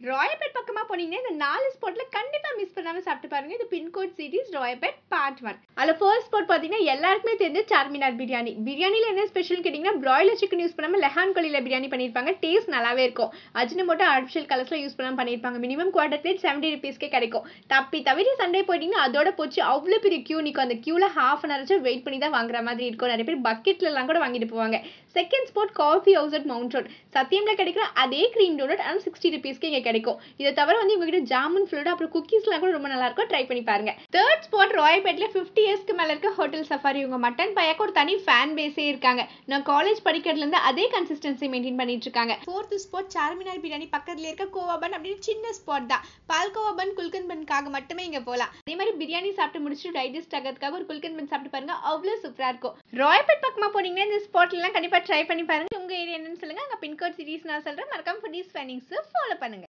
ராயபேட் பக்கமா போனீங்கன்னா இந்த நாலு ஸ்பாட்ல கண்டிப்பா மிஸ் பண்ணாம சாப்பிட்டு பாருங்க இது pincode series Royapettah part one அதுல ஃபர்ஸ்ட் ஸ்பாட் பாத்தீங்கன்னா எல்லாருக்குமே தெரிஞ்ச சார்மினார் பிரியாணி பிரியாணில என்ன ஸ்பெஷல் கேட்டீங்கன்னா பிராய்லர் சிக்கன் யூஸ் பண்ணாம லெஹான் கோழியில பிரியாணி பண்ணிருப்பாங்க டேஸ்ட் நல்லாவே இருக்கும் அஜினமோட்டோ ஆர்டிஃபிஷியல் கலர்ஸ்ல யூஸ் பண்ணாம பண்ணிருப்பாங்க மினிமம் குவார்டர் பிளேட் செவன்டி ருபீஸ்க்கே கிடைக்கும் தப்பி தவிர சண்டே போயிட்டீங்கன்னா அதோட போச்சு அவ்வளோ பெரிய கியூ நிற்கும் அந்த கியூல ஹாஃப் அன் ஹவர் வெயிட் பண்ணி தான் வாங்குற மாதிரி இருக்கும் நிறைய பேர் பக்கெட்ல எல்லாம் கூட வாங்கிட்டு போவாங்க second spot coffee house at Mount Road சத்தியம்ல கிடைக்கிற அதே க்ரீம் டோனட் ஆனால் சிக்ஸ்டி ருபீஸ்க்கு இங்கே கிடைக்கும் இதை தவிர வந்து உங்ககிட்ட ஜாமுன் ஃப்ளூட் அப்புறம் குக்கீஸ்லாம் கூட ரொம்ப நல்லா இருக்கும் ட்ரை பண்ணி பாருங்க தேர்ட் ஸ்பாட் ராயப்பேட்டில் ஃபிஃப்டி இயர்ஸ்க்கு மேலே இருக்க ஹோட்டல் சஃபாரி உங்க மட்டன் பையக்கு ஒரு தனி ஃபேன் பேஸே இருக்காங்க நான் காலேஜ் படிக்கிறதுலேருந்து அதே கன்சிஸ்டன்சி மெயின்டைன் பண்ணிட்டு இருக்காங்க ஃபோர்த் ஸ்பாட் சார்மினார் பிரியாணி பக்கத்துல இருக்க கோவா பன் அப்படின்னு சின்ன ஸ்பாட் தான் பால்கோவா பன் குல்கன் பன்காக மட்டுமே இங்க போகலாம் அதே மாதிரி பிரியாணி சாப்பிட்டு முடிச்சுட்டு டைஜஸ்ட் ஆகிறதுக்காக ஒரு குல்கன் பன் சாப்பிட்டு பாருங்க அவ்வளோ சூப்பரா இருக்கும் ராயப்பேட் பக்கமா போனீங்கன்னா இந்த ஸ்பாட்ல எல்லாம் கண்டிப்பா ட்ரை பண்ணி பாருங்க உங்க ஏரியா என்னன்னு சொல்லுங்க அங்க பின்கோட் சீரிஸ் நான் சொல்றேன் மறக்காம ஃபுட்டீஸ் ஃபைனிங்ஸ் ஃபாலோ பண்ணுங்க